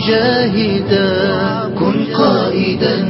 جاهدا كن قائدا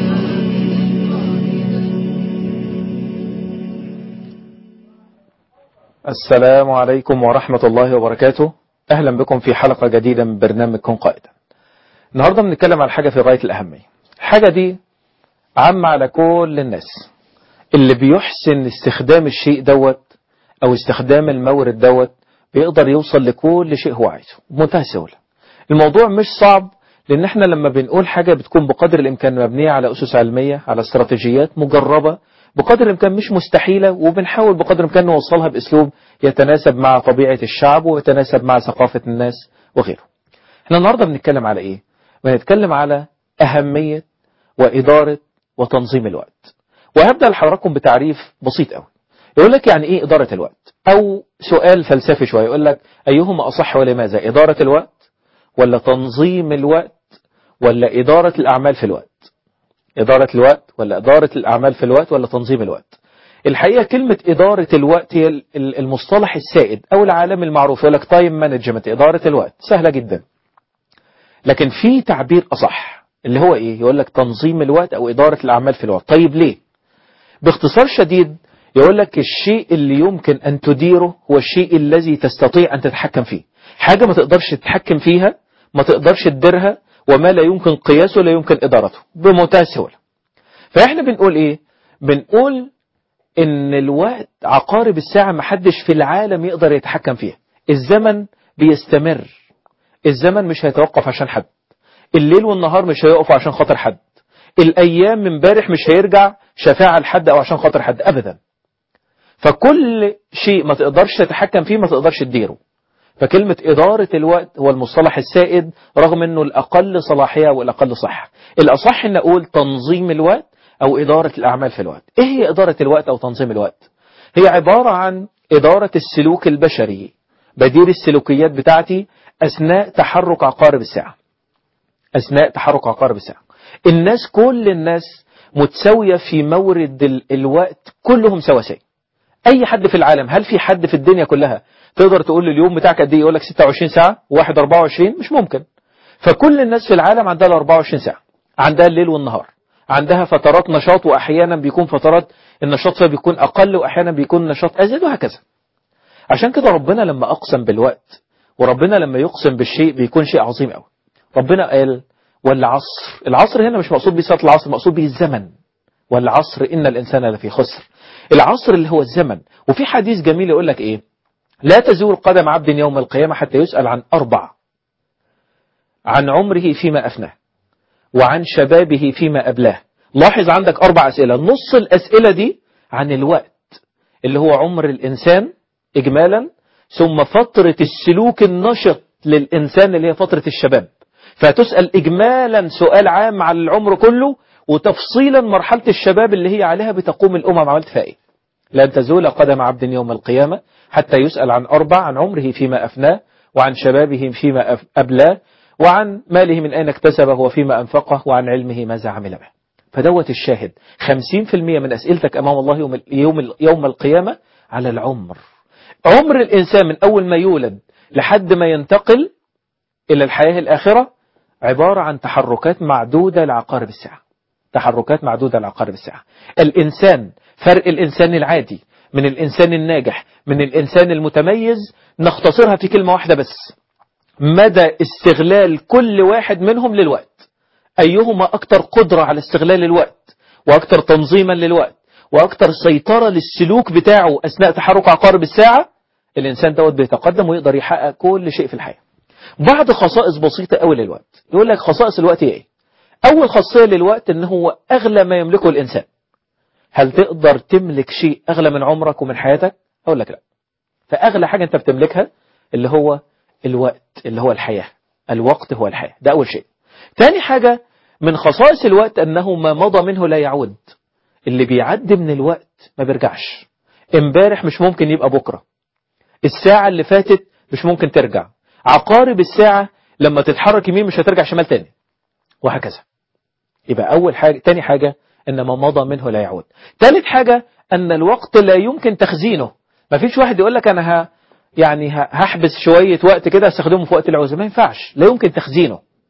السلام عليكم ورحمة الله وبركاته أهلا بكم في حلقة جديدة من برنامج كن قائدا النهاردة بنتكلم على حاجة في غاية الأهمية الحاجة دي عامة على كل الناس اللي بيحسن استخدام الشيء دوت أو استخدام المورد دوت بيقدر يوصل لكل شيء هو عايزه بمنتهى السهولة الموضوع مش صعب لأن احنا لما بنقول حاجة بتكون بقدر الإمكان مبنية على أسس علمية على استراتيجيات مجربة بقدر الإمكان مش مستحيلة وبنحاول بقدر الإمكان نوصلها بأسلوب يتناسب مع طبيعة الشعب ويتناسب مع ثقافة الناس وغيره احنا النهاردة بنتكلم على إيه؟ بنتكلم على أهمية وإدارة وتنظيم الوقت وهبدأ لحضراتكم بتعريف بسيط قوي يقول لك يعني إيه إدارة الوقت أو سؤال فلسفي شوية يقول لك أيهما أصح ولماذا إدارة الوقت ولا تنظيم الوقت ولا إدارة الأعمال في الوقت إدارة الوقت ولا إدارة الأعمال في الوقت ولا تنظيم الوقت الحقيقة كلمة إدارة الوقت هي المصطلح السائد أو العالم المعروف يقول لك تايم مانجمنت إدارة الوقت سهلة جدا لكن في تعبير أصح اللي هو إيه يقول لك تنظيم الوقت أو إدارة الأعمال في الوقت طيب ليه باختصار شديد يقول لك الشيء اللي يمكن أن تديره هو الشيء الذي تستطيع أن تتحكم فيه حاجة ما تقدرش تتحكم فيها ما تقدرش تديرها وما لا يمكن قياسه لا يمكن إدارته بمنتهى السهولة فإحنا بنقول إيه بنقول إن الوقت عقارب الساعة ما حدش في العالم يقدر يتحكم فيها الزمن بيستمر الزمن مش هيتوقف عشان حد الليل والنهار مش هيقفوا عشان خاطر حد الأيام من امبارح مش هيرجع شفاعة لحد أو عشان خاطر حد أبدا فكل شيء ما تقدرش تتحكم فيه ما تقدرش تديره فكلمة إدارة الوقت هو المصطلح السائد رغم أنه الأقل صلاحية والأقل صحة الأصح أن أقول تنظيم الوقت أو إدارة الأعمال في الوقت إيه هي إدارة الوقت أو تنظيم الوقت هي عبارة عن إدارة السلوك البشري بدير السلوكيات بتاعتي أثناء تحرك عقارب الساعة أثناء تحرك عقارب الساعة الناس كل الناس متساوية في مورد ال- الوقت كلهم سواسية أي حد في العالم هل في حد في الدنيا كلها تقدر تقول لي اليوم بتاعك قد ايه يقول لك 26 ساعة واحد 24 مش ممكن فكل الناس في العالم عندها ال 24 ساعة عندها الليل والنهار عندها فترات نشاط واحيانا بيكون فترات النشاط فيها بيكون اقل واحيانا بيكون نشاط ازيد وهكذا عشان كده ربنا لما اقسم بالوقت وربنا لما يقسم بالشيء بيكون شيء عظيم قوي ربنا قال والعصر العصر هنا مش مقصود بيه صلاه العصر مقصود بيه الزمن والعصر ان الانسان لفي خسر العصر اللي هو الزمن وفي حديث جميل يقول لك ايه لا تزول قدم عبد يوم القيامة حتى يسأل عن أربع عن عمره فيما أفناه وعن شبابه فيما أبلاه لاحظ عندك أربع أسئلة نص الأسئلة دي عن الوقت اللي هو عمر الإنسان إجمالا ثم فترة السلوك النشط للإنسان اللي هي فترة الشباب فتسأل إجمالا سؤال عام على العمر كله وتفصيلا مرحلة الشباب اللي هي عليها بتقوم الأمم عملت فيها إيه لن تزول قدم عبد يوم القيامة حتى يسأل عن أربع عن عمره فيما أفناه وعن شبابه فيما أف- أبلاه وعن ماله من أين اكتسبه وفيما أنفقه وعن علمه ماذا عمل به فدوت الشاهد 50% من أسئلتك أمام الله يوم, ال- يوم, ال- يوم القيامة على العمر عمر الإنسان من أول ما يولد لحد ما ينتقل إلى الحياة الآخرة عبارة عن تحركات معدودة لعقارب الساعة تحركات معدودة لعقارب الساعة الإنسان فرق الإنسان العادي من الإنسان الناجح من الإنسان المتميز نختصرها في كلمة واحدة بس مدى استغلال كل واحد منهم للوقت أيهما أكثر قدرة على استغلال الوقت وأكثر تنظيما للوقت وأكثر سيطرة للسلوك بتاعه أثناء تحرك عقارب الساعة الإنسان دوت بيتقدم ويقدر يحقق كل شيء في الحياة بعض خصائص بسيطة أوي للوقت يقول لك خصائص الوقت هي إيه أول خاصية للوقت إن هو أغلى ما يملكه الإنسان هل تقدر تملك شيء أغلى من عمرك ومن حياتك أقول لك لا فأغلى حاجة أنت بتملكها اللي هو الوقت اللي هو الحياة الوقت هو الحياة ده أول شيء تاني حاجة من خصائص الوقت أنه ما مضى منه لا يعود اللي بيعدي من الوقت ما بيرجعش امبارح مش ممكن يبقى بكرة الساعة اللي فاتت مش ممكن ترجع عقارب الساعة لما تتحرك يمين مش هترجع شمال تاني وهكذا يبقى أول حاجة تاني حاجة أن ما مضى منه لا يعود ثالث حاجة أن الوقت لا يمكن تخزينه ما فيش واحد يقول لك أنا ها يعني ه- هحبس شوية وقت كده استخدمه في وقت العوزة ما ينفعش لا يمكن تخزينه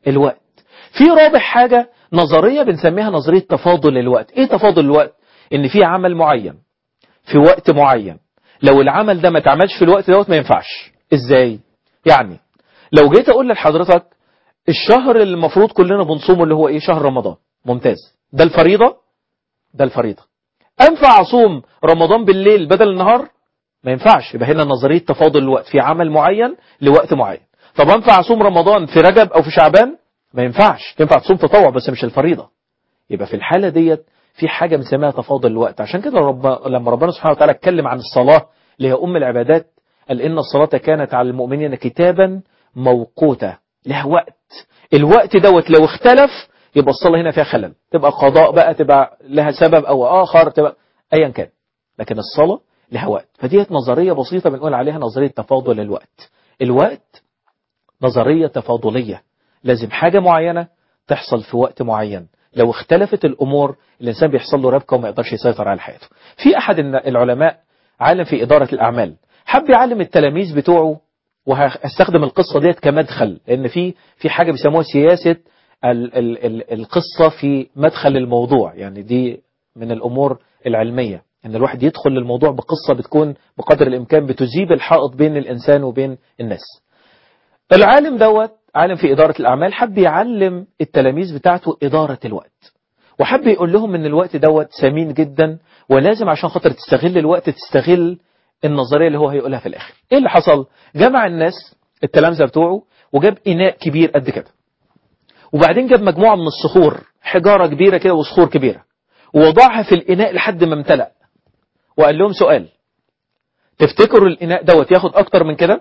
الوقت في رابع حاجة نظرية بنسميها نظرية تفاضل الوقت ايه تفاضل الوقت ان في عمل معين في وقت معين لو العمل ده ما اتعملش في الوقت دوت ما ينفعش ازاي يعني لو جيت اقول لحضرتك الشهر اللي المفروض كلنا بنصومه اللي هو ايه شهر رمضان ممتاز ده الفريضة ده الفريضة انفع اصوم رمضان بالليل بدل النهار ما ينفعش يبقى هنا نظرية تفاضل الوقت في عمل معين لوقت معين طب انفع اصوم رمضان في رجب او في شعبان ما ينفعش ينفع تصوم تطوع بس مش الفريضة يبقى في الحالة ديت في حاجة بنسميها تفاضل الوقت عشان كده رب... لما ربنا سبحانه وتعالى اتكلم عن الصلاة اللي هي أم العبادات قال إن الصلاة كانت على المؤمنين كتابا موقوتا لها وقت الوقت دوت لو اختلف يبقى الصلاة هنا فيها خلل تبقى قضاء بقى تبقى لها سبب أو آخر تبقى أيا كان لكن الصلاة لها وقت فديت نظرية بسيطة بنقول عليها نظرية تفاضل الوقت الوقت نظرية تفاضلية لازم حاجة معينة تحصل في وقت معين لو اختلفت الأمور الإنسان بيحصل له ربكة وما يقدرش يسيطر على حياته في أحد العلماء عالم في إدارة الأعمال حب يعلم التلاميذ بتوعه وهستخدم القصة ديت كمدخل لأن في في حاجة بيسموها سياسة ال ال ال القصة في مدخل الموضوع يعني دي من الأمور العلمية ان الواحد يدخل للموضوع بقصة بتكون بقدر الإمكان بتذيب الحائط بين الإنسان وبين الناس العالم دوت عالم في إدارة الأعمال حب يعلم التلاميذ بتاعته إدارة الوقت وحب يقول لهم ان الوقت دوت ثمين جدا ولازم عشان خاطر تستغل الوقت تستغل النظرية اللي هو هيقولها في الآخر ايه اللي حصل جمع الناس التلامذة بتوعه وجاب إناء كبير قد كده وبعدين جاب مجموعة من الصخور حجارة كبيرة كده وصخور كبيرة ووضعها في الإناء لحد ما امتلأ وقال لهم سؤال تفتكروا الإناء دوت ياخد أكتر من كده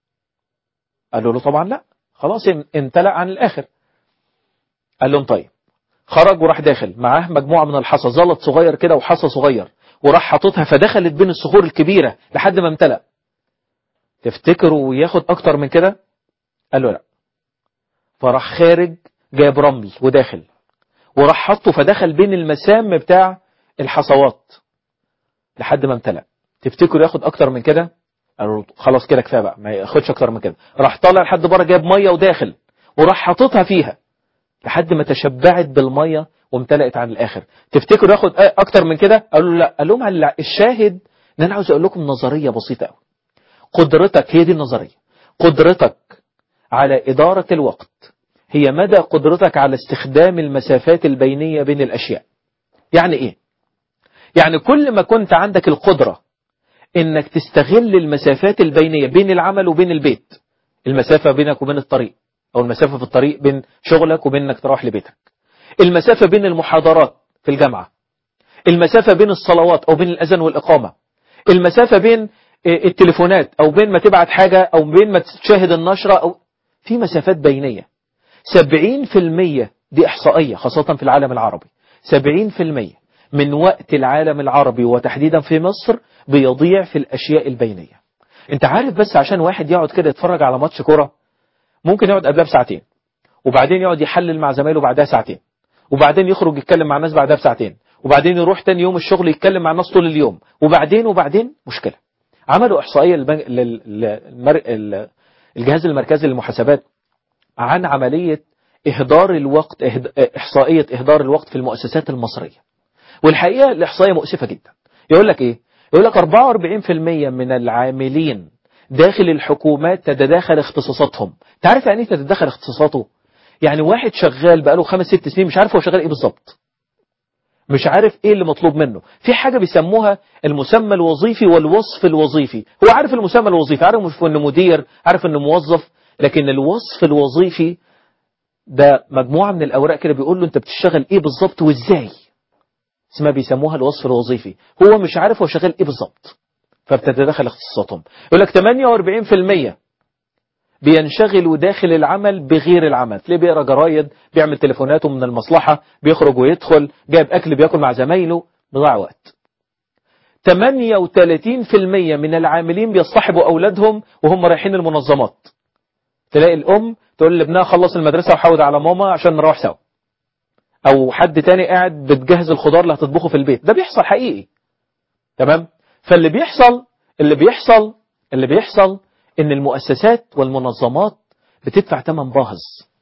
قالوا له طبعا لا خلاص امتلأ عن الآخر قال لهم طيب خرج وراح داخل معاه مجموعة من الحصى زلط صغير كده وحصى صغير وراح حاططها فدخلت بين الصخور الكبيرة لحد ما امتلأ تفتكروا ياخد أكتر من كده قال له لا فراح خارج جايب رمل وداخل وراح حطه فدخل بين المسام بتاع الحصوات لحد ما امتلأ تفتكروا ياخد أكتر من كده قالوا خلاص كده كفايه بقى ما ياخدش أكتر من كده راح طالع لحد بره جايب مية وداخل وراح حاططها فيها لحد ما تشبعت بالمية وامتلأت عن الآخر تفتكروا ياخد أكتر من كده قالوا لا قال لهم الشاهد ان انا عاوز اقول لكم نظرية بسيطة قوي قدرتك هي دي النظرية قدرتك على إدارة الوقت هي مدى قدرتك على استخدام المسافات البينية بين الأشياء يعني إيه؟ يعني كل ما كنت عندك القدرة إنك تستغل المسافات البينية بين العمل وبين البيت المسافة بينك وبين الطريق أو المسافة في الطريق بين شغلك وبين إنك تروح لبيتك المسافة بين المحاضرات في الجامعة المسافة بين الصلوات أو بين الأذان والإقامة المسافة بين التليفونات أو بين ما تبعت حاجة أو بين ما تشاهد النشرة أو في مسافات بينية 70% دي إحصائية خاصة في العالم العربي 70% من وقت العالم العربي وتحديدا في مصر بيضيع في الأشياء البينية انت عارف بس عشان واحد يقعد كده يتفرج على ماتش كرة ممكن يقعد قبلها بساعتين وبعدين يقعد يحلل مع زمايله بعدها ساعتين وبعدين يخرج يتكلم مع الناس بعدها بساعتين وبعدين يروح تاني يوم الشغل يتكلم مع الناس طول اليوم وبعدين وبعدين مشكلة عملوا إحصائية الجهاز المركزي للمحاسبات عن عملية إهدار الوقت إحصائية إهدار الوقت في المؤسسات المصرية والحقيقة الإحصائية مؤسفة جدا يقول لك إيه يقول لك 44% من العاملين داخل الحكومات تتداخل اختصاصاتهم تعرف يعني ايه تتداخل اختصاصاته يعني واحد شغال بقاله خمس ست سنين مش عارف هو شغال ايه بالظبط مش عارف ايه اللي مطلوب منه في حاجة بيسموها المسمى الوظيفي والوصف الوظيفي هو عارف المسمى الوظيفي عارف انه مدير عارف انه موظف لكن الوصف الوظيفي ده مجموعة من الأوراق كده بيقول له أنت بتشتغل إيه بالظبط وإزاي اسمها بيسموها الوصف الوظيفي هو مش عارف هو شغال إيه بالظبط فبتتدخل اختصاصاتهم يقول لك 48% بينشغلوا داخل العمل بغير العمل تلاقيه بيقرا جرايد بيعمل تليفوناته من المصلحة بيخرج ويدخل جايب أكل بياكل مع زمايله بضاع وقت 38% من العاملين بيصطحبوا أولادهم وهم رايحين المنظمات تلاقي الأم تقول لابنها خلص المدرسة وحاول على ماما عشان نروح سوا أو حد تاني قاعد بتجهز الخضار اللي هتطبخه في البيت ده بيحصل حقيقي تمام فاللي بيحصل اللي بيحصل اللي بيحصل ان المؤسسات والمنظمات بتدفع ثمن باهظ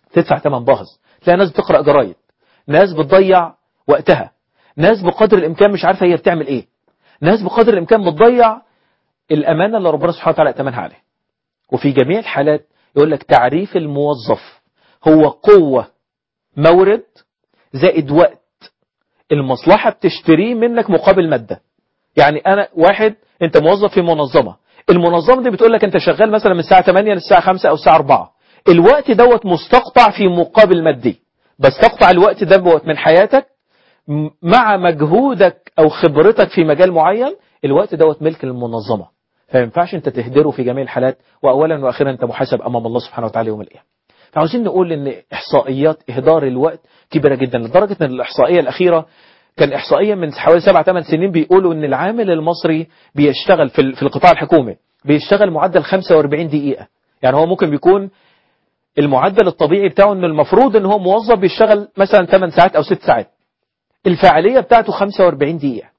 تدفع ثمن باهظ تلاقي ناس بتقرأ جرايد ناس بتضيع وقتها ناس بقدر الإمكان مش عارفة هي بتعمل إيه ناس بقدر الإمكان بتضيع الأمانة اللي ربنا سبحانه وتعالى ائتمنها عليه وفي جميع الحالات يقول لك تعريف الموظف هو قوة مورد زائد وقت المصلحة بتشتريه منك مقابل مادة يعني أنا واحد أنت موظف في منظمة المنظمة دي بتقول لك أنت شغال مثلا من الساعة 8 للساعة 5 أو الساعة 4 الوقت دوت مستقطع في مقابل مادي بس تقطع الوقت دوت من حياتك مع مجهودك أو خبرتك في مجال معين الوقت دوت ملك للمنظمة فما ينفعش أنت تهدره في جميع الحالات وأولا وأخيرا أنت محاسب أمام الله سبحانه وتعالى يوم القيامة فعاوزين نقول ان احصائيات اهدار الوقت كبيره جدا لدرجه ان الاحصائيه الاخيره كان احصائيه من حوالي سبع ثمان سنين بيقولوا ان العامل المصري بيشتغل في في القطاع الحكومي بيشتغل معدل 45 دقيقه يعني هو ممكن بيكون المعدل الطبيعي بتاعه ان المفروض ان هو موظف بيشتغل مثلا 8 ساعات او 6 ساعات الفاعليه بتاعته 45 دقيقه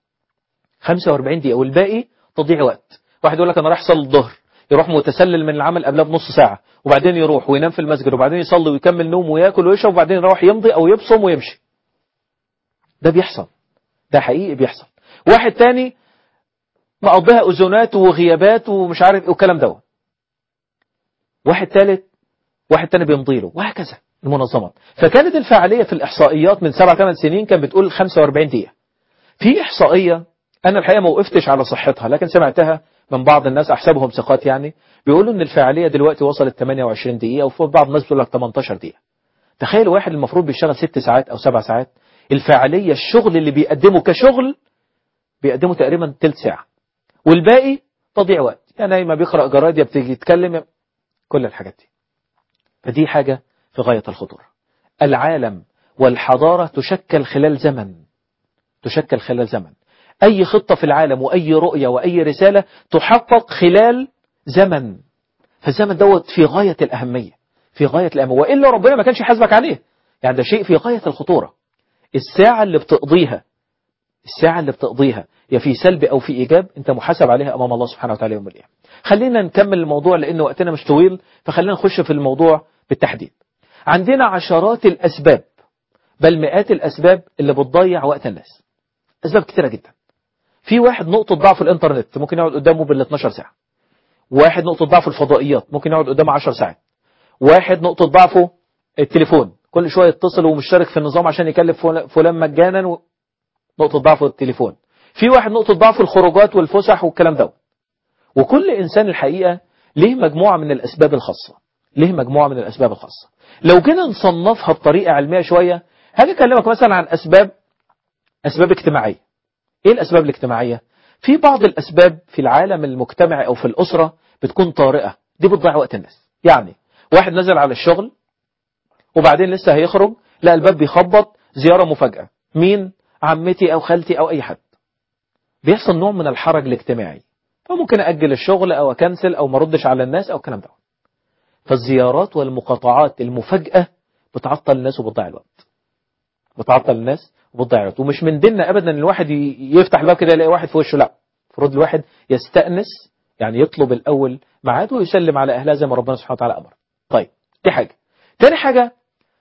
45 دقيقه والباقي تضييع وقت واحد يقول لك انا رايح اصلي الظهر يروح متسلل من العمل قبلها بنص ساعة وبعدين يروح وينام في المسجد وبعدين يصلي ويكمل نوم وياكل ويشرب وبعدين يروح يمضي أو يبصم ويمشي ده بيحصل ده حقيقي بيحصل واحد تاني مقضيها أذونات وغيابات ومش عارف والكلام دوت واحد تالت واحد تاني بيمضي له وهكذا المنظمات فكانت الفعالية في الإحصائيات من سبع ثمان سنين كان بتقول 45 دقيقة في إحصائية أنا الحقيقة ما وقفتش على صحتها لكن سمعتها من بعض الناس أحسبهم ثقات يعني بيقولوا إن الفاعلية دلوقتي وصلت 28 دقيقة وفي بعض الناس بيقول لك 18 دقيقة تخيل واحد المفروض بيشتغل 6 ساعات أو 7 ساعات الفاعلية الشغل اللي بيقدمه كشغل بيقدمه تقريبا تلت ساعة والباقي تضيع وقت يعني ما بيقرأ جرايد يا بتيجي يتكلم كل الحاجات دي فدي حاجة في غاية الخطورة العالم والحضارة تشكل خلال زمن تشكل خلال زمن أي خطة في العالم وأي رؤية وأي رسالة تحقق خلال زمن فالزمن دوت في غاية الأهمية في غاية الأهمية وإلا ربنا ما كانش يحاسبك عليه يعني ده شيء في غاية الخطورة الساعة اللي بتقضيها الساعة اللي بتقضيها يا في سلب أو في إيجاب أنت محاسب عليها أمام الله سبحانه وتعالى يوم القيامة خلينا نكمل الموضوع لأن وقتنا مش طويل فخلينا نخش في الموضوع بالتحديد عندنا عشرات الأسباب بل مئات الأسباب اللي بتضيع وقت الناس أسباب كتيرة جدا في واحد نقطة ضعف الإنترنت ممكن يقعد قدامه بال 12 ساعة واحد نقطة ضعف الفضائيات ممكن يقعد قدامه 10 ساعات واحد نقطة ضعفه التليفون كل شوية يتصل ومشترك في النظام عشان يكلف فلان مجانا و... نقطة ضعفه التليفون في واحد نقطة ضعف الخروجات والفسح والكلام ده وكل إنسان الحقيقة ليه مجموعة من الأسباب الخاصة ليه مجموعة من الأسباب الخاصة لو جينا نصنفها بطريقة علمية شوية هاجي أكلمك مثلا عن أسباب أسباب اجتماعية إيه الأسباب الاجتماعية في بعض الأسباب في العالم المجتمعي أو في الأسرة بتكون طارئة دي بتضيع وقت الناس يعني واحد نزل على الشغل وبعدين لسه هيخرج لا الباب بيخبط زيارة مفاجأة مين عمتي أو خالتي أو أي حد بيحصل نوع من الحرج الاجتماعي فممكن أجل الشغل أو أكنسل أو ما ردش على الناس أو الكلام ده فالزيارات والمقاطعات المفاجأة بتعطل الناس وبتضيع الوقت بتعطل الناس وبتضيع الوقت ومش من ديننا أبدا أن الواحد يفتح الباب كده يلاقي واحد في وشه لا المفروض الواحد يستأنس يعني يطلب الأول ميعاد ويسلم على أهلها زي ما ربنا سبحانه وتعالى أمر طيب دي حاجة تاني حاجة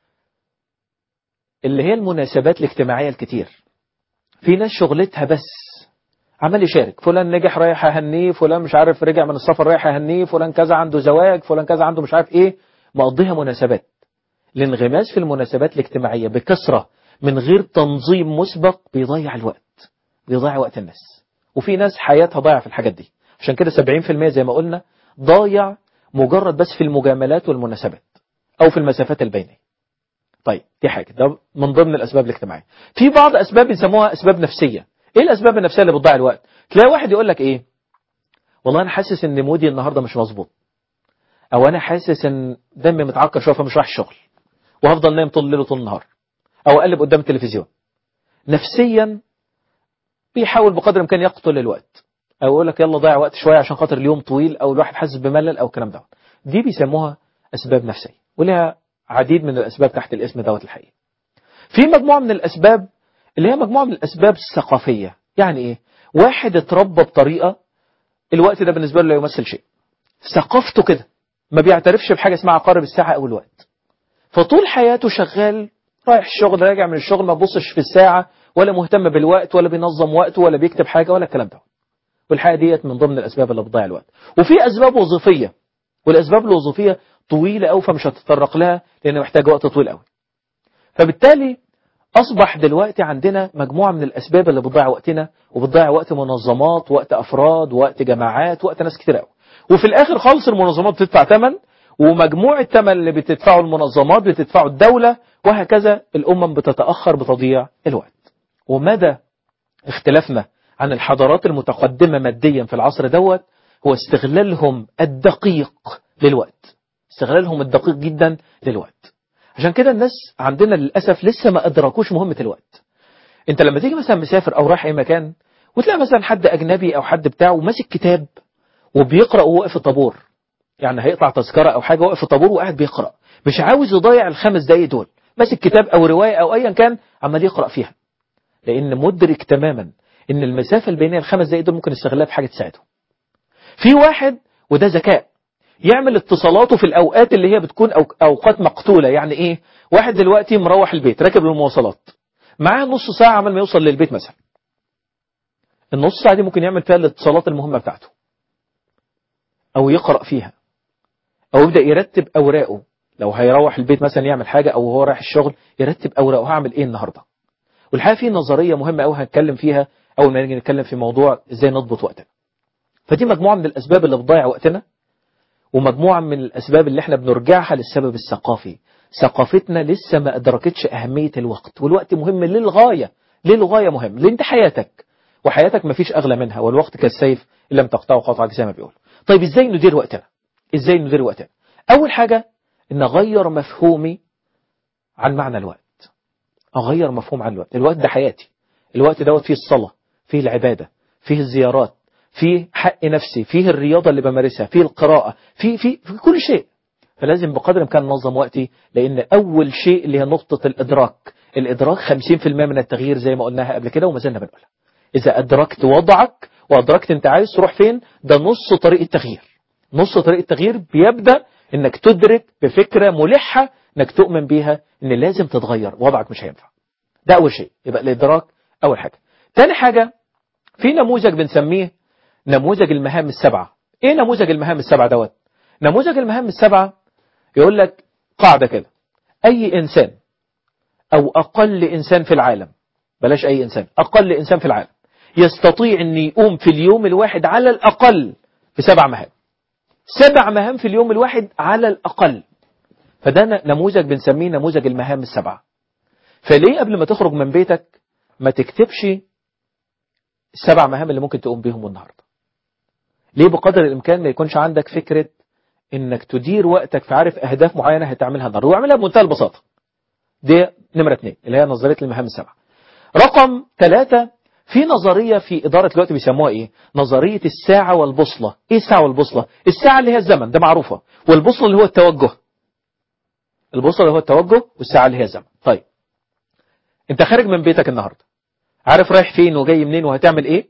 اللي هي المناسبات الاجتماعية الكتير في ناس شغلتها بس عمال يشارك فلان نجح رايح اهنيه فلان مش عارف رجع من السفر رايح اهنيه فلان كذا عنده زواج فلان كذا عنده مش عارف ايه مقضيها مناسبات الانغماس في المناسبات الاجتماعية بكثرة من غير تنظيم مسبق بيضيع الوقت بيضيع وقت الناس وفي ناس حياتها ضايعة في الحاجات دي عشان كده 70% زي ما قلنا ضايع مجرد بس في المجاملات والمناسبات او في المسافات البينية طيب دي حاجة ده من ضمن الأسباب الاجتماعية في بعض أسباب بيسموها أسباب نفسية إيه الأسباب النفسية اللي بتضيع الوقت تلاقي واحد يقول لك إيه والله أنا حاسس إن مودي النهاردة مش مظبوط أو أنا حاسس إن دمي متعكر شوية فمش رايح الشغل وهفضل نايم طول الليل وطول النهار أو أقلب قدام التلفزيون نفسيا بيحاول بقدر الإمكان يقتل الوقت أو يقول لك يلا ضيع وقت شوية عشان خاطر اليوم طويل أو الواحد حاسس بملل أو الكلام ده دي بيسموها أسباب نفسية ولها عديد من الأسباب تحت الاسم دوت الحقيقي في مجموعة من الأسباب اللي هي مجموعة من الأسباب الثقافية يعني إيه واحد اتربى بطريقة الوقت ده بالنسبة له لا يمثل شيء ثقافته كده ما بيعترفش بحاجة اسمها عقارب الساعة أو الوقت فطول حياته شغال رايح الشغل راجع من الشغل ما بصش في الساعة ولا مهتم بالوقت ولا بينظم وقته ولا بيكتب حاجة ولا الكلام ده والحقيقة ديت من ضمن الأسباب اللي بتضيع الوقت وفي أسباب وظيفية والأسباب الوظيفية طويلة أوي فمش هتتطرق لها لأنها محتاجة وقت طويل أوي فبالتالي أصبح دلوقتي عندنا مجموعة من الأسباب اللي بتضيع وقتنا وبتضيع وقت منظمات وقت أفراد وقت جماعات وقت ناس كتير أوي وفي الآخر خالص المنظمات بتدفع ثمن ومجموع الثمن اللي بتدفعه المنظمات بتدفعه الدولة وهكذا الأمم بتتأخر بتضييع الوقت ومدى اختلافنا عن الحضارات المتقدمة ماديا في العصر دوت هو استغلالهم الدقيق للوقت استغلالهم الدقيق جدا للوقت عشان كده الناس عندنا للأسف لسه ما أدركوش مهمة الوقت انت لما تيجي مثلا مسافر أو رايح أي مكان وتلاقي مثلا حد أجنبي أو حد بتاعه ماسك كتاب وبيقرأ وهو واقف في الطابور يعني هيقطع تذكرة أو حاجة واقف في الطابور وقاعد بيقرأ مش عاوز يضيع الخمس دقايق دول ماسك كتاب أو رواية أو أيا كان عمال يقرأ فيها لأن مدرك تماما إن المسافة اللي بين الخمس دقايق دول ممكن يستغلها في حاجة تساعده في واحد وده ذكاء يعمل اتصالاته في الأوقات اللي هي بتكون أو أوقات مقتولة يعني إيه واحد دلوقتي مروح البيت راكب المواصلات معاه نص ساعة عمال ما يوصل للبيت مثلا النص ساعة دي ممكن يعمل فيها الاتصالات المهمة بتاعته أو يقرأ فيها أو يبدأ يرتب أوراقه لو هيروح البيت مثلا يعمل حاجة أو هو رايح الشغل يرتب أوراقه هعمل إيه النهاردة والحقيقة في نظرية مهمة أوي هنتكلم فيها أول ما نيجي نتكلم في موضوع إزاي نضبط وقتنا فدي مجموعة من الأسباب اللي بتضيع وقتنا ومجموعة من الأسباب اللي احنا بنرجعها للسبب الثقافي ثقافتنا لسه ما أدركتش أهمية الوقت والوقت مهم للغاية للغاية مهم لأن دي حياتك وحياتك ما فيش أغلى منها والوقت كالسيف إن لم تقطعه قطعك زي ما بيقول طيب إزاي ندير وقتنا إزاي ندير وقتنا أول حاجة إن أغير مفهومي عن معنى الوقت أغير مفهوم عن الوقت الوقت ده حياتي الوقت دوت فيه الصلاة فيه العبادة فيه الزيارات فيه حق نفسي فيه الرياضة اللي بمارسها فيه القراءة فيه, فيه, فيه كل شيء فلازم بقدر الإمكان ننظم وقتي لأن أول شيء اللي هي نقطة الإدراك الإدراك 50% من التغيير زي ما قلناها قبل كده وما زلنا بنقولها إذا أدركت وضعك وأدركت أنت عايز تروح فين ده نص طريق التغيير نص طريق التغيير بيبدأ إنك تدرك بفكرة ملحة إنك تؤمن بيها إن لازم تتغير وضعك مش هينفع ده أول شيء يبقى الإدراك أول حاجة تاني حاجة في نموذج بنسميه نموذج المهام السبعة إيه نموذج المهام السبعة دوت نموذج المهام السبعة يقول لك قاعدة كده أي إنسان أو أقل إنسان في العالم بلاش أي إنسان أقل إنسان في العالم يستطيع أن يقوم في اليوم الواحد على الأقل بسبع مهام سبع مهام في اليوم الواحد على الأقل فده نموذج بنسميه نموذج المهام السبعة فليه قبل ما تخرج من بيتك ما تكتبش السبع مهام اللي ممكن تقوم بيهم النهاردة ليه بقدر الإمكان ما يكونش عندك فكرة انك تدير وقتك في عارف اهداف معينة هتعملها النهارده واعملها بمنتهى البساطة دي نمرة اثنين اللي هي نظرية المهام السبعة رقم ثلاثة في نظرية في إدارة الوقت بيسموها إيه نظرية الساعة والبوصلة إيه الساعة والبوصلة الساعة اللي هي الزمن ده معروفة والبوصلة اللي هو التوجه البوصلة اللي هو التوجه والساعة اللي هي الزمن طيب انت خارج من بيتك النهاردة عارف رايح فين وجاي منين وهتعمل ايه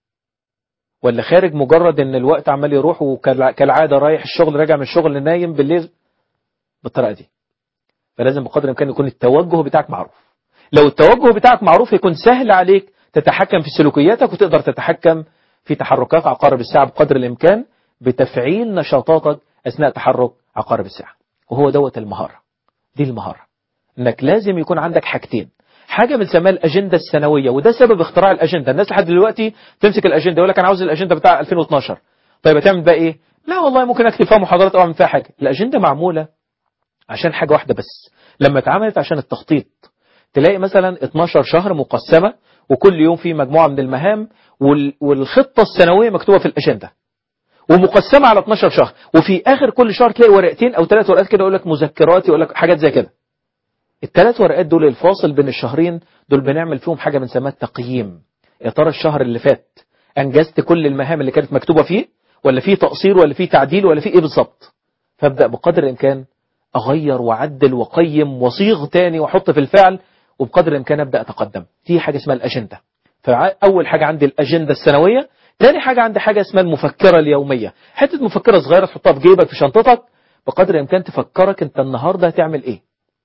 ولا خارج مجرد ان الوقت عمال يروح وكالعادة رايح الشغل راجع من الشغل نايم بالليل بالطريقة دي فلازم بقدر الامكان يكون التوجه بتاعك معروف لو التوجه بتاعك معروف يكون سهل عليك تتحكم في سلوكياتك وتقدر تتحكم في تحركات عقارب الساعة بقدر الامكان بتفعيل نشاطاتك اثناء تحرك عقارب الساعة وهو دوت المهارة دي المهارة انك لازم يكون عندك حاجتين حاجة بنسميها الأجندة السنوية وده سبب اختراع الأجندة الناس لحد دلوقتي تمسك الأجندة يقول لك أنا عاوز الأجندة بتاع 2012 طيب هتعمل بقى إيه لا والله ممكن أكتب فيها محاضرات أو أعمل فيها حاجة الأجندة معمولة عشان حاجة واحدة بس لما اتعملت عشان التخطيط تلاقي مثلا 12 شهر مقسمة وكل يوم في مجموعة من المهام والخطة السنوية مكتوبة في الأجندة ومقسمة على 12 شهر وفي آخر كل شهر تلاقي ورقتين أو ثلاث ورقات كده يقول لك مذكرات يقول لك حاجات زي كده الثلاث ورقات دول الفاصل بين الشهرين دول بنعمل فيهم حاجة بنسميها التقييم يا ترى الشهر اللي فات أنجزت كل المهام اللي كانت مكتوبة فيه ولا فيه تقصير ولا فيه تعديل ولا فيه إيه بالظبط فابدأ بقدر الإمكان أغير وأعدل وأقيم وصيغ تاني وأحط في الفعل وبقدر الإمكان أبدأ أتقدم دي حاجة اسمها الأجندة فأول حاجة عندي الأجندة السنوية تاني حاجة عندي حاجة اسمها المفكرة اليومية حتة مفكرة صغيرة تحطها في جيبك في شنطتك بقدر الإمكان تفكرك أنت النهاردة هتعمل إيه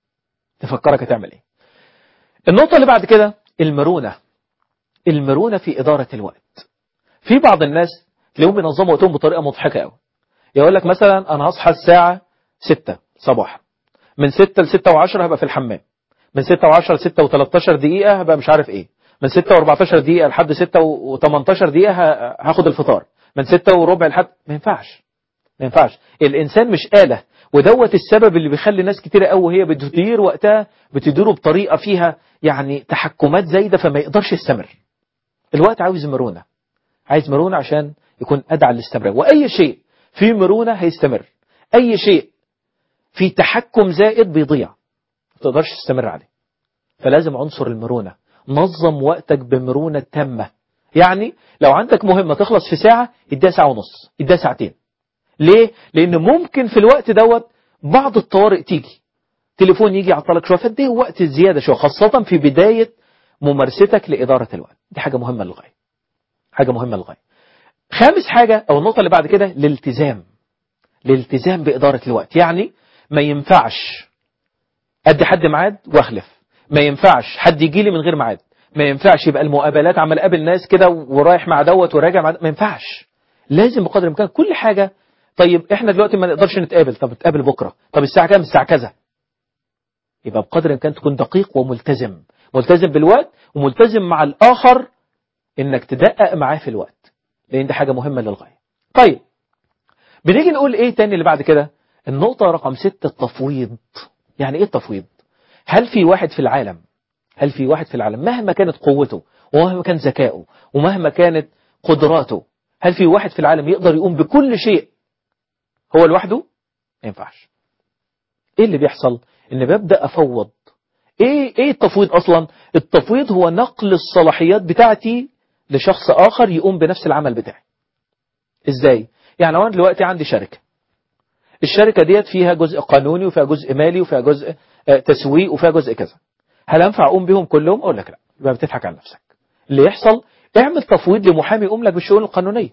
تفكرك هتعمل ايه النقطة اللي بعد كده المرونة المرونة في إدارة الوقت في بعض الناس تلاقيهم بينظموا وقتهم بطريقة مضحكة قوي يقول لك مثلا أنا هصحى الساعة 6 صباحا من 6 ل 6 و10 هبقى في الحمام من 6 و10 ل 6 و13 دقيقة هبقى مش عارف ايه من 6 و14 دقيقة لحد 6 و18 دقيقة هاخد الفطار من 6 وربع لحد ما ينفعش ما ينفعش الإنسان مش آلة ودوت السبب اللي بيخلي ناس كتيرة قوي هي بتدير وقتها بتديره بطريقة فيها يعني تحكمات زايدة فما يقدرش يستمر الوقت عاوز مرونة عايز مرونة عشان يكون أدعى للاستمرار وأي شيء فيه مرونة هيستمر أي شيء في تحكم زائد بيضيع ما تقدرش تستمر عليه فلازم عنصر المرونة نظم وقتك بمرونة تامة يعني لو عندك مهمة تخلص في ساعة اديها ساعة ونص اديها ساعتين ليه؟ لأن ممكن في الوقت دوت بعض الطوارئ تيجي تليفون يجي يعطلك شوية فاديه وقت زيادة شوية خاصة في بداية ممارستك لإدارة الوقت دي حاجة مهمة للغاية حاجة مهمة للغاية خامس حاجة أو النقطة اللي بعد كده الالتزام الالتزام بإدارة الوقت يعني ما ينفعش أدي حد ميعاد واخلف ما ينفعش حد يجي لي من غير ميعاد ما ينفعش يبقى المقابلات عمال اقابل ناس كده ورايح مع دوت وراجع مع ما ينفعش لازم بقدر الامكان كل حاجه طيب احنا دلوقتي ما نقدرش نتقابل طب نتقابل بكره طب الساعه كام الساعه كذا يبقى بقدر الامكان تكون دقيق وملتزم ملتزم بالوقت وملتزم مع الاخر انك تدقق معاه في الوقت لان دي حاجه مهمه للغايه طيب بنيجي نقول ايه تاني اللي بعد كده النقطه رقم ستة التفويض يعني ايه التفويض هل في واحد في العالم هل في واحد في العالم مهما كانت قوته ومهما كان ذكائه ومهما كانت قدراته هل في واحد في العالم يقدر يقوم بكل شيء هو لوحده ما ينفعش ايه اللي بيحصل ان ببدا افوض ايه ايه التفويض اصلا التفويض هو نقل الصلاحيات بتاعتي لشخص اخر يقوم بنفس العمل بتاعي ازاي يعني انا دلوقتي عندي شركه الشركه ديت فيها جزء قانوني وفيها جزء مالي وفيها جزء تسويق وفيها جزء كذا هل انفع اقوم بيهم كلهم اقول لك لا يبقى بتضحك على نفسك اللي يحصل اعمل تفويض لمحامي يقوم لك بالشؤون القانونيه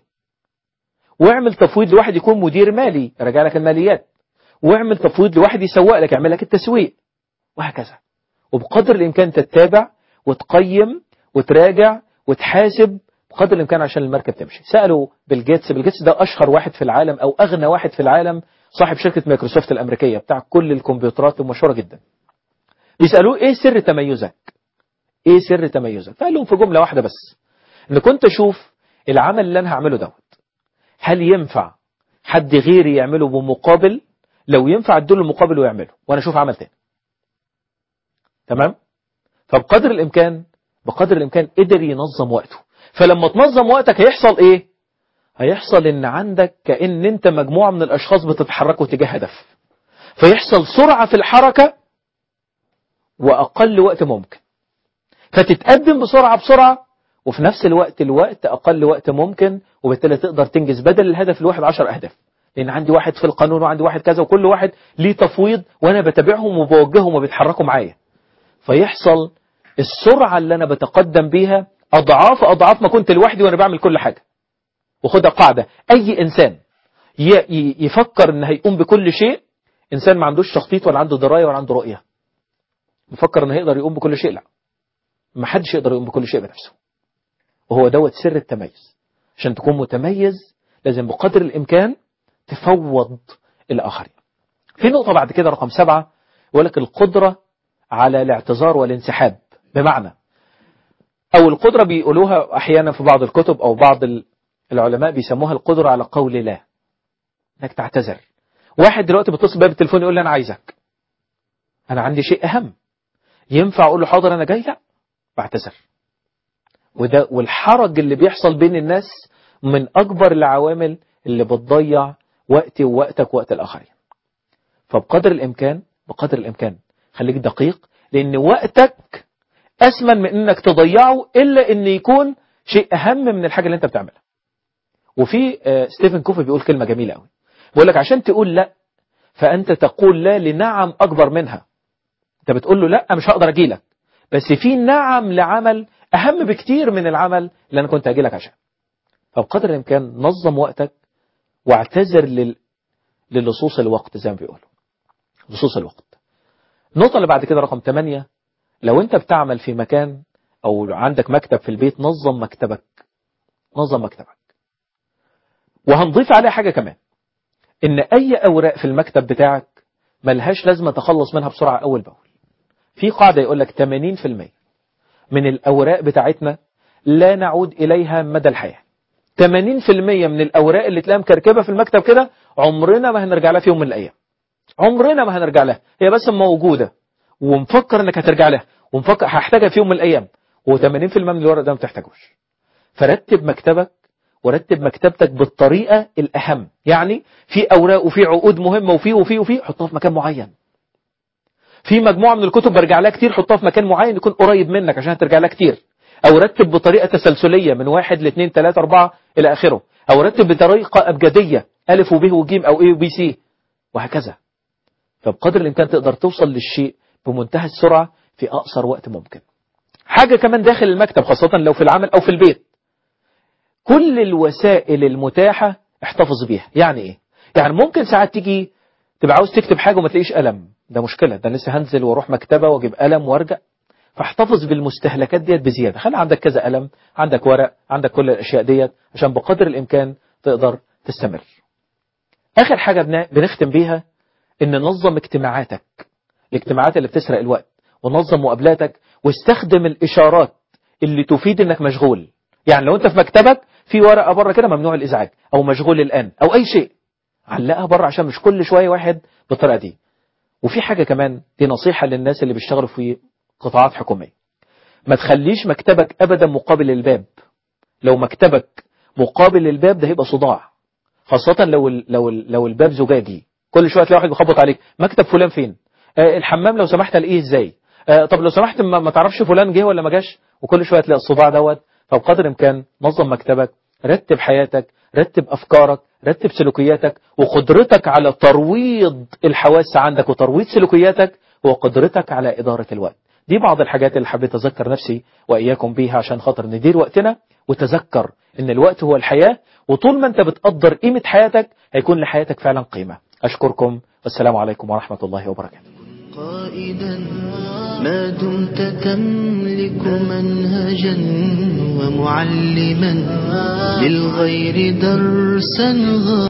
واعمل تفويض لواحد يكون مدير مالي يراجع لك الماليات واعمل تفويض لواحد يسوق لك يعمل لك التسويق وهكذا وبقدر الامكان تتابع وتقيم وتراجع وتحاسب بقدر الامكان عشان المركب تمشي سالوا بيل جيتس بيل جيتس ده اشهر واحد في العالم او اغنى واحد في العالم صاحب شركه مايكروسوفت الامريكيه بتاع كل الكمبيوترات المشهوره جدا بيسالوه ايه سر تميزك ايه سر تميزك فقال لهم في جمله واحده بس ان كنت اشوف العمل اللي انا هعمله دوت هل ينفع حد غيري يعمله بمقابل لو ينفع اديله المقابل ويعمله وانا اشوف عمل تاني تمام فبقدر الامكان بقدر الامكان قدر ينظم وقته فلما تنظم وقتك هيحصل ايه هيحصل ان عندك كأن انت مجموعة من الاشخاص بتتحركوا تجاه هدف فيحصل سرعة في الحركة واقل وقت ممكن فتتقدم بسرعة بسرعة وفي نفس الوقت الوقت اقل وقت ممكن وبالتالي تقدر تنجز بدل الهدف الواحد عشر اهداف لان عندي واحد في القانون وعندي واحد كذا وكل واحد ليه تفويض وانا بتابعهم وبوجههم وبيتحركوا معايا فيحصل السرعة اللي انا بتقدم بيها اضعاف اضعاف ما كنت لوحدي وانا بعمل كل حاجة وخدها قاعدة اي انسان يفكر ان هيقوم بكل شيء انسان ما عندوش تخطيط ولا عنده دراية ولا عنده رؤية يفكر انه هيقدر يقوم بكل شيء لا ما حدش يقدر يقوم بكل شيء بنفسه وهو دوت سر التميز عشان تكون متميز لازم بقدر الامكان تفوض الاخرين في نقطة بعد كده رقم سبعة يقول لك القدرة على الاعتذار والانسحاب بمعنى او القدرة بيقولوها احيانا في بعض الكتب او بعض العلماء بيسموها القدرة على قول لا انك تعتذر واحد دلوقتي بيتصل بيا بالتليفون يقول لي انا عايزك انا عندي شيء اهم ينفع اقول له حاضر انا جاي لا بعتذر وده والحرج اللي بيحصل بين الناس من اكبر العوامل اللي بتضيع وقتي ووقتك ووقت الاخرين فبقدر الامكان بقدر الامكان خليك دقيق لان وقتك اسمن من انك تضيعه الا ان يكون شيء اهم من الحاجه اللي انت بتعملها وفي ستيفن كوفي بيقول كلمه جميله قوي بيقول لك عشان تقول لا فانت تقول لا لنعم اكبر منها انت بتقول له لا مش هقدر اجي لك بس في نعم لعمل اهم بكتير من العمل اللي انا كنت اجي لك عشان فبقدر الامكان نظم وقتك واعتذر لل... للصوص الوقت زي ما بيقولوا لصوص الوقت النقطة اللي بعد كده رقم 8 لو انت بتعمل في مكان او عندك مكتب في البيت نظم مكتبك نظم مكتبك وهنضيف عليه حاجة كمان ان اي اوراق في المكتب بتاعك ملهاش لازمة تخلص منها بسرعة اول باول في قاعدة يقول لك 80% من الاوراق بتاعتنا لا نعود اليها مدى الحياة 80% من الاوراق اللي تلاقيها مكركبة في المكتب كده عمرنا ما هنرجع لها في يوم من الايام عمرنا ما هنرجع لها هي بس موجودة ومفكر انك هترجع لها ومفكر هحتاجها في يوم من الايام و80% من الورق ده ما بتحتاجوش فرتب مكتبك ورتب مكتبتك بالطريقة الأهم يعني في أوراق وفي عقود مهمة وفي وفي وفي حطها في مكان معين في مجموعة من الكتب برجع لها كتير حطها في مكان معين يكون قريب منك عشان هترجع لها كتير أو رتب بطريقة تسلسلية من واحد لاثنين ثلاثة أربعة إلى آخره أو رتب بطريقة أبجدية ألف وب وجيم أو إيه وبي سي وهكذا فبقدر الإمكان تقدر توصل للشيء بمنتهى السرعة في أقصر وقت ممكن حاجة كمان داخل المكتب خاصة لو في العمل أو في البيت كل الوسائل المتاحة احتفظ بيها يعني ايه يعني ممكن ساعات تيجي تبقى عاوز تكتب حاجة وما تلاقيش قلم ده مشكلة ده لسه هنزل واروح مكتبة واجيب قلم وارجع فاحتفظ بالمستهلكات ديت بزيادة خلي عندك كذا قلم عندك ورق عندك كل الاشياء ديت عشان بقدر الامكان تقدر تستمر اخر حاجة بنختم بيها ان ننظم اجتماعاتك الاجتماعات اللي بتسرق الوقت ونظم مقابلاتك واستخدم الاشارات اللي تفيد انك مشغول يعني لو انت في مكتبك في ورقه بره كده ممنوع الازعاج او مشغول الان او اي شيء علقها بره عشان مش كل شويه واحد بالطريقه دي وفي حاجه كمان دي نصيحه للناس اللي بيشتغلوا في قطاعات حكوميه ما تخليش مكتبك ابدا مقابل الباب لو مكتبك مقابل الباب ده هيبقى صداع خاصه لو ال لو ال لو الباب زجاجي كل شويه تلاقي واحد بيخبط عليك مكتب فلان فين آه الحمام لو سمحت الاقيه ازاي آه طب لو سمحت ما, ما تعرفش فلان جه ولا ما جاش وكل شويه تلاقي الصداع دوت فبقدر الامكان نظم مكتبك رتب حياتك رتب افكارك رتب سلوكياتك وقدرتك على ترويض الحواس عندك وترويض سلوكياتك وقدرتك على اداره الوقت دي بعض الحاجات اللي حبيت اذكر نفسي واياكم بيها عشان خاطر ندير وقتنا وتذكر ان الوقت هو الحياه وطول ما انت بتقدر قيمه حياتك هيكون لحياتك فعلا قيمه اشكركم والسلام عليكم ورحمه الله وبركاته قائدا ما دمت تملك منهجا ومعلما للغير درسا